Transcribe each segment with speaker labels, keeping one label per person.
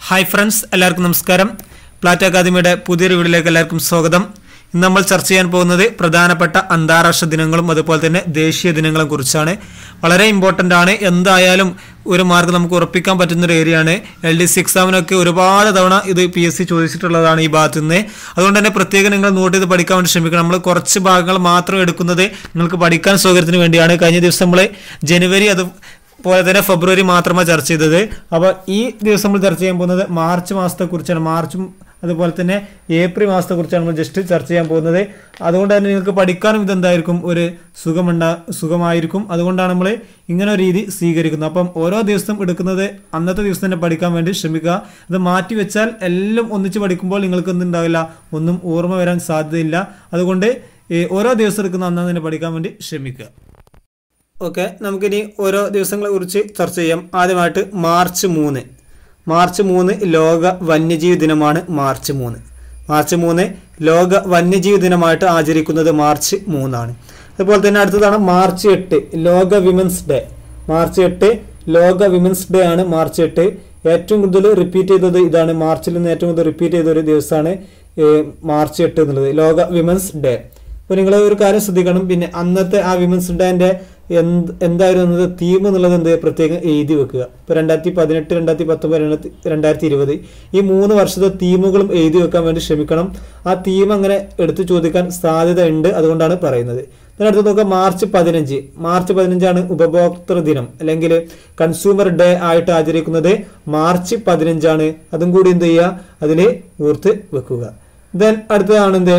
Speaker 1: hi friends എല്ലാവർക്കും നമസ്കാരം പ്ലാറ്റ് അക്കാദമിയുടെ പുതിയൊരു വീഡിയോയിലേക്ക് എല്ലാവർക്കും സ്വാഗതം ഇന്ന് നമ്മൾ ചർച്ച ചെയ്യാൻ പോകുന്നത് പ്രധാനപ്പെട്ട അന്താരാഷ്ട്ര ദിനങ്ങളും അതുപോലെ തന്നെ ദേശീയ ദിനങ്ങളും കുറിച്ചാണ് വളരെ ഇമ്പോർട്ടൻ്റ് ആണ് എന്തായാലും ഒരു മാർക്ക് നമുക്ക് ഉറപ്പിക്കാൻ പറ്റുന്ന ഒരു ഏരിയയാണ് എൽ ഡി സി എക്സാമിനൊക്കെ ഒരുപാട് തവണ ഇത് പി എസ് സി ചോദിച്ചിട്ടുള്ളതാണ് ഈ ഭാഗത്തു നിന്ന് അതുകൊണ്ട് തന്നെ പ്രത്യേകം നിങ്ങൾ നോട്ട് ചെയ്ത് പഠിക്കാൻ വേണ്ടി ശ്രമിക്കണം നമ്മൾ കുറച്ച് ഭാഗങ്ങൾ മാത്രം എടുക്കുന്നത് നിങ്ങൾക്ക് പഠിക്കാൻ സൗകര്യത്തിന് വേണ്ടിയാണ് കഴിഞ്ഞ ദിവസം നമ്മൾ ജനുവരി അത് പോലെ തന്നെ ഫെബ്രുവരി മാത്രമാണ് ചർച്ച ചെയ്തത് അപ്പോൾ ഈ ദിവസം നമ്മൾ ചർച്ച ചെയ്യാൻ പോകുന്നത് മാർച്ച് മാസത്തെ കുറിച്ചാണ് മാർച്ചും അതുപോലെ തന്നെ ഏപ്രിൽ മാസത്തെ കുറിച്ചാണ് നമ്മൾ ജസ്റ്റ് ചർച്ച ചെയ്യാൻ പോകുന്നത് അതുകൊണ്ട് തന്നെ നിങ്ങൾക്ക് പഠിക്കാനും ഇതെന്തായിരിക്കും ഒരു സുഖമുണ്ടാ സുഖമായിരിക്കും അതുകൊണ്ടാണ് നമ്മൾ ഇങ്ങനെ ഒരു രീതി സ്വീകരിക്കുന്നത് അപ്പം ഓരോ ദിവസം എടുക്കുന്നത് അന്നത്തെ ദിവസം തന്നെ പഠിക്കാൻ വേണ്ടി ശ്രമിക്കുക അത് മാറ്റി വെച്ചാൽ എല്ലാം ഒന്നിച്ച് പഠിക്കുമ്പോൾ നിങ്ങൾക്ക് എന്തുണ്ടാവില്ല ഒന്നും ഓർമ്മ വരാൻ സാധ്യതയില്ല അതുകൊണ്ട് ഈ ഓരോ ദിവസം എടുക്കുന്ന അന്ന് തന്നെ പഠിക്കാൻ വേണ്ടി ശ്രമിക്കുക ഓക്കെ നമുക്കിനി ഓരോ ദിവസങ്ങളെ കുറിച്ച് ചർച്ച ചെയ്യാം ആദ്യമായിട്ട് മാർച്ച് മൂന്ന് മാർച്ച് മൂന്ന് ലോക വന്യജീവി ദിനമാണ് മാർച്ച് മൂന്ന് മാർച്ച് മൂന്ന് ലോക വന്യജീവി ദിനമായിട്ട് ആചരിക്കുന്നത് മാർച്ച് മൂന്നാണ് അതുപോലെ തന്നെ അടുത്തതാണ് മാർച്ച് എട്ട് ലോക വിമൻസ് ഡേ മാർച്ച് എട്ട് ലോക വിമൻസ് ഡേ ആണ് മാർച്ച് എട്ട് ഏറ്റവും കൂടുതൽ റിപ്പീറ്റ് ചെയ്തത് ഇതാണ് മാർച്ചിൽ നിന്ന് ഏറ്റവും കൂടുതൽ റിപ്പീറ്റ് ചെയ്ത ഒരു ദിവസമാണ് ഏഹ്, മാർച്ച് എട്ട് എന്നുള്ളത് ലോക വിമൻസ് ഡേ അപ്പോൾ നിങ്ങൾ ഒരു കാര്യം ശ്രദ്ധിക്കണം പിന്നെ അന്നത്തെ ആ വിമൻസ് ഡേന്റെ എന്ത് എന്തായിരുന്നു എന്നത് തീം എന്നുള്ളത് എന്ത് പ്രത്യേകം എഴുതി വെക്കുക ഇപ്പോൾ രണ്ടായിരത്തി പതിനെട്ട് രണ്ടായിരത്തി പത്തൊമ്പത് രണ്ടായിരത്തി രണ്ടായിരത്തി ഇരുപത് ഈ മൂന്ന് വർഷത്തെ തീമുകളും എഴുതി വെക്കാൻ വേണ്ടി ശ്രമിക്കണം ആ തീം അങ്ങനെ എടുത്തു ചോദിക്കാൻ സാധ്യത ഉണ്ട് അതുകൊണ്ടാണ് പറയുന്നത് then അടുത്ത് നോക്കുക മാർച്ച് പതിനഞ്ച് മാർച്ച് പതിനഞ്ചാണ് ഉപഭോക്തൃ ദിനം അല്ലെങ്കിൽ കൺസ്യൂമർ ഡേ ആയിട്ട് ആചരിക്കുന്നത് മാർച്ച് പതിനഞ്ചാണ് അതും കൂടി എന്ത് ചെയ്യുക അതിൽ ഓർത്ത് വെക്കുക ദെൻ അടുത്തതാണ് എന്ത്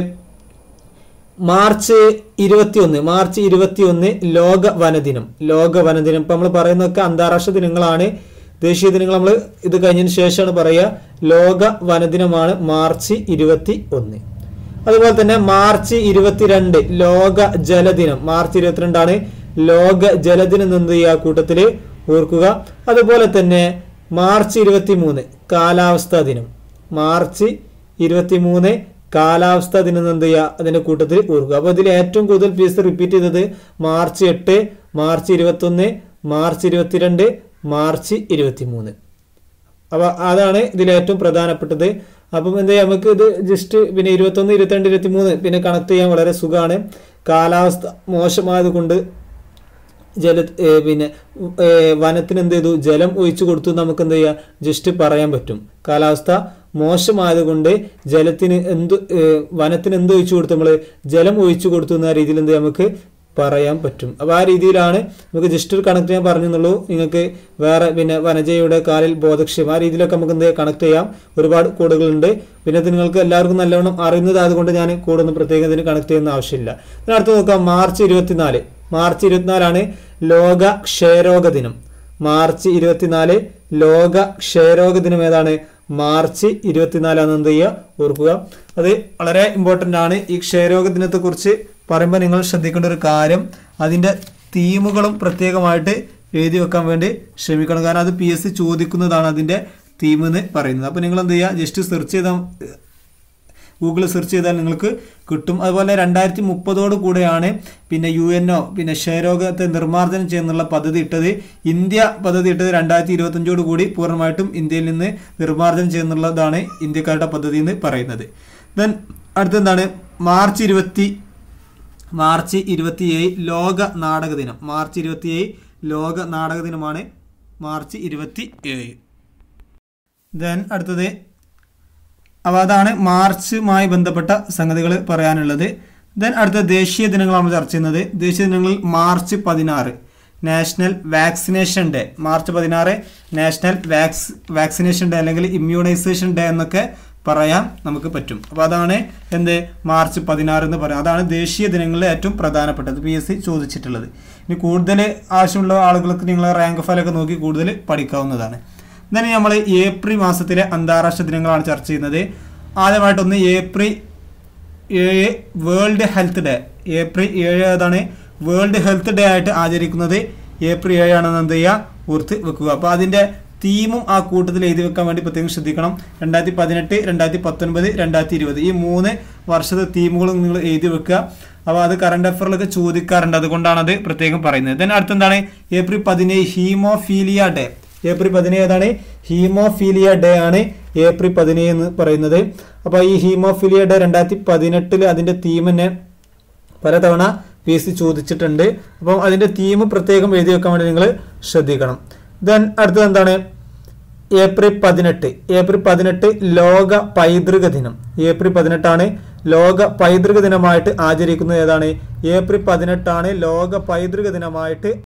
Speaker 1: മാർച്ച് ഇരുപത്തിയൊന്ന് മാർച്ച് ഇരുപത്തിയൊന്ന് ലോക വനദിനം ലോക വനദിനം ഇപ്പൊ നമ്മൾ പറയുന്നതൊക്കെ അന്താരാഷ്ട്ര ദിനങ്ങളാണ് ദേശീയ ദിനങ്ങൾ നമ്മൾ ഇത് കഴിഞ്ഞതിന് ശേഷമാണ് പറയുക ലോക വനദിനമാണ് മാർച്ച് ഇരുപത്തി ഒന്ന് അതുപോലെ തന്നെ മാർച്ച് ഇരുപത്തിരണ്ട് ലോക ജലദിനം മാർച്ച് ഇരുപത്തിരണ്ടാണ് ലോക ജലദിനം എന്ത് ചെയ്യുക കൂട്ടത്തില് ഓർക്കുക അതുപോലെ തന്നെ മാർച്ച് ഇരുപത്തി മൂന്ന് കാലാവസ്ഥാ ദിനം മാർച്ച് ഇരുപത്തി മൂന്ന് കാലാവസ്ഥ ദിനം എന്ത് ചെയ്യുക അതിന്റെ കൂട്ടത്തിൽ ഓർക്കുക അപ്പൊ ഇതിൽ ഏറ്റവും കൂടുതൽ പീസ് റിപ്പീറ്റ് ചെയ്തത് മാർച്ച് എട്ട് മാർച്ച് ഇരുപത്തൊന്ന് മാർച്ച് ഇരുപത്തിരണ്ട് മാർച്ച് ഇരുപത്തി മൂന്ന് അപ്പൊ അതാണ് ഇതിൽ ഏറ്റവും പ്രധാനപ്പെട്ടത് അപ്പം എന്താ ചെയ്യാ നമുക്ക് ഇത് ജസ്റ്റ് പിന്നെ ഇരുപത്തൊന്ന് ഇരുപത്തിരണ്ട് ഇരുപത്തി മൂന്ന് പിന്നെ കണക്ട് ചെയ്യാൻ വളരെ സുഖമാണ് കാലാവസ്ഥ മോശമായത് കൊണ്ട് ജല ഏ, പിന്നെ ഏ, വനത്തിന് എന്ത് ചെയ്തു ജലം ഒഴിച്ചു കൊടുത്തു എന്ന് നമുക്ക് എന്ത് ചെയ്യാം ജസ്റ്റ് പറയാൻ പറ്റും കാലാവസ്ഥ മോശമായതുകൊണ്ട് ജലത്തിന് എന്ത് ഏ, വനത്തിന് എന്ത് ഒഴിച്ചു കൊടുത്തു നമ്മൾ ജലം ഒഴിച്ചു കൊടുത്തു എന്ന രീതിയിൽ എന്ത് ചെയ്യാം നമുക്ക് പറയാൻ പറ്റും അപ്പോൾ ആ രീതിയിലാണ് നമുക്ക് ജസ്റ്റ് ഒരു കണക്ട് ചെയ്യാൻ പറഞ്ഞെന്നുള്ളൂ നിങ്ങൾക്ക് വേറെ പിന്നെ വനജയുടെ കാലിൽ ബോധക്ഷയം ആ രീതിയിലൊക്കെ നമുക്ക് എന്ത് കണക്ട് ചെയ്യാം ഒരുപാട് കോഡുകളുണ്ട് പിന്നെ ഇത് നിങ്ങൾക്ക് എല്ലാവർക്കും നല്ലവണ്ണം അറിയുന്നത് അതുകൊണ്ട് ഞാൻ കോഡൊന്നും പ്രത്യേകം ഇതിന് കണക്ട് ചെയ്യുന്ന ആവശ്യമില്ല ഇതിനടുത്ത് നോക്കാം മാർച്ച് ഇരുപത്തിനാല് മാർച്ച് ഇരുപത്തിനാലാണ് ലോക ക്ഷയരോഗ ദിനം മാർച്ച് ഇരുപത്തിനാല് ലോക ക്ഷയരോഗ ദിനം ഏതാണ് മാർച്ച് ഇരുപത്തിനാലാണ് എന്ത് ചെയ്യുക ഓർക്കുക അത് വളരെ ഇമ്പോർട്ടൻ്റ് ആണ് ഈ ക്ഷയരോഗ ദിനത്തെ കുറിച്ച് പറയുമ്പോൾ നിങ്ങൾ ശ്രദ്ധിക്കേണ്ട ഒരു കാര്യം അതിൻ്റെ തീമുകളും പ്രത്യേകമായിട്ട് എഴുതി വെക്കാൻ വേണ്ടി ശ്രമിക്കണം കാരണം അത് പി എസ് സി ചോദിക്കുന്നതാണ് അതിൻ്റെ തീം എന്ന് പറയുന്നത് അപ്പോൾ നിങ്ങൾ എന്ത് ചെയ്യുക ജസ്റ്റ് സെർച്ച് ചെയ്താൽ ഗൂഗിളിൽ സെർച്ച് ചെയ്താൽ നിങ്ങൾക്ക് കിട്ടും അതുപോലെ രണ്ടായിരത്തി മുപ്പതോട് കൂടെയാണ് പിന്നെ യു എൻ ഒ പിന്നെ ക്ഷയരോഗത്തെ നിർമ്മാർജ്ജനം ചെയ്യുന്നുള്ള പദ്ധതി ഇട്ടത് ഇന്ത്യ പദ്ധതി ഇട്ടത് രണ്ടായിരത്തി ഇരുപത്തഞ്ചോട് കൂടി പൂർണ്ണമായിട്ടും ഇന്ത്യയിൽ നിന്ന് നിർമ്മാർജ്ജനം ചെയ്യുന്നുള്ളതാണ് ഇന്ത്യക്കാരുടെ പദ്ധതി എന്ന് പറയുന്നത് ദെൻ അടുത്തെന്താണ് മാർച്ച് ഇരുപത്തി മാർച്ച് ഇരുപത്തിയേഴ് ലോക നാടക ദിനം മാർച്ച് ഇരുപത്തിയേഴ് ലോക നാടക ദിനമാണ് മാർച്ച് ഇരുപത്തി ഏഴ് ദെൻ അടുത്തത് അപ്പോൾ അതാണ് മാർച്ചുമായി ബന്ധപ്പെട്ട സംഗതികൾ പറയാനുള്ളത് ദെൻ അടുത്ത ദേശീയ ദിനങ്ങൾ നമ്മൾ ചർച്ച ചെയ്യുന്നത് ദേശീയ ദിനങ്ങളിൽ മാർച്ച് പതിനാറ് നാഷണൽ വാക്സിനേഷൻ ഡേ മാർച്ച് പതിനാറ് നാഷണൽ വാക്സ് വാക്സിനേഷൻ ഡേ അല്ലെങ്കിൽ ഇമ്മ്യൂണൈസേഷൻ ഡേ എന്നൊക്കെ പറയാൻ നമുക്ക് പറ്റും അപ്പോൾ അതാണ് എന്ത് മാർച്ച് പതിനാറ് എന്ന് പറയാം അതാണ് ദേശീയ ദിനങ്ങളിലെ ഏറ്റവും പ്രധാനപ്പെട്ടത് പി എസ് സി ചോദിച്ചിട്ടുള്ളത് ഇനി കൂടുതൽ ആവശ്യമുള്ള ആളുകൾക്ക് നിങ്ങൾ റാങ്ക് ഫയലൊക്കെ നോക്കി കൂടുതൽ പഠിക്കാവുന്നതാണ് then നമ്മൾ ഏപ്രിൽ മാസത്തിലെ അന്താരാഷ്ട്ര ദിനങ്ങളാണ് ചർച്ച ചെയ്യുന്നത് ആദ്യമായിട്ടൊന്ന് ഏപ്രിൽ ഏഴ് വേൾഡ് ഹെൽത്ത് ഡേ ഏപ്രിൽ ഏഴ് ഏതാണ് വേൾഡ് ഹെൽത്ത് ഡേ ആയിട്ട് ആചരിക്കുന്നത് ഏപ്രിൽ ഏഴാണെന്ന് എന്ത് ചെയ്യുക ഓർത്ത് വെക്കുക അപ്പോൾ അതിൻ്റെ തീമും ആ കൂട്ടത്തിൽ എഴുതി വെക്കാൻ വേണ്ടി പ്രത്യേകം ശ്രദ്ധിക്കണം രണ്ടായിരത്തി പതിനെട്ട് രണ്ടായിരത്തി പത്തൊൻപത് രണ്ടായിരത്തി ഇരുപത് ഈ മൂന്ന് വർഷത്തെ തീമുകളും നിങ്ങൾ എഴുതി വെക്കുക അപ്പോൾ അത് കറണ്ട് അഫയറിലൊക്കെ ചോദിക്കാറുണ്ട് അതുകൊണ്ടാണ് അത് പ്രത്യേകം പറയുന്നത് then അടുത്തെന്താണ് ഏപ്രിൽ പതിനേഴ് ഹീമോഫീലിയ ഡേ ഏപ്രിൽ പതിനേഴ് ഏതാണ് ഹീമോഫീലിയ ഡേ ആണ് ഏപ്രിൽ പതിനേഴ് എന്ന് പറയുന്നത് അപ്പോൾ ഈ ഹീമോഫീലിയ ഡേ രണ്ടായിരത്തി പതിനെട്ടിൽ അതിൻ്റെ തീം തന്നെ പലതവണ പി എസ് സി ചോദിച്ചിട്ടുണ്ട് അപ്പം അതിൻ്റെ തീം പ്രത്യേകം എഴുതി വെക്കാൻ വേണ്ടി നിങ്ങൾ ശ്രദ്ധിക്കണം ദെൻ അടുത്തത് എന്താണ് ഏപ്രിൽ പതിനെട്ട് ഏപ്രിൽ പതിനെട്ട് ലോക പൈതൃക ദിനം ഏപ്രിൽ പതിനെട്ടാണ് ലോക പൈതൃക ദിനമായിട്ട് ആചരിക്കുന്നത് ഏതാണ് ഏപ്രിൽ പതിനെട്ടാണ് ലോക പൈതൃക ദിനമായിട്ട്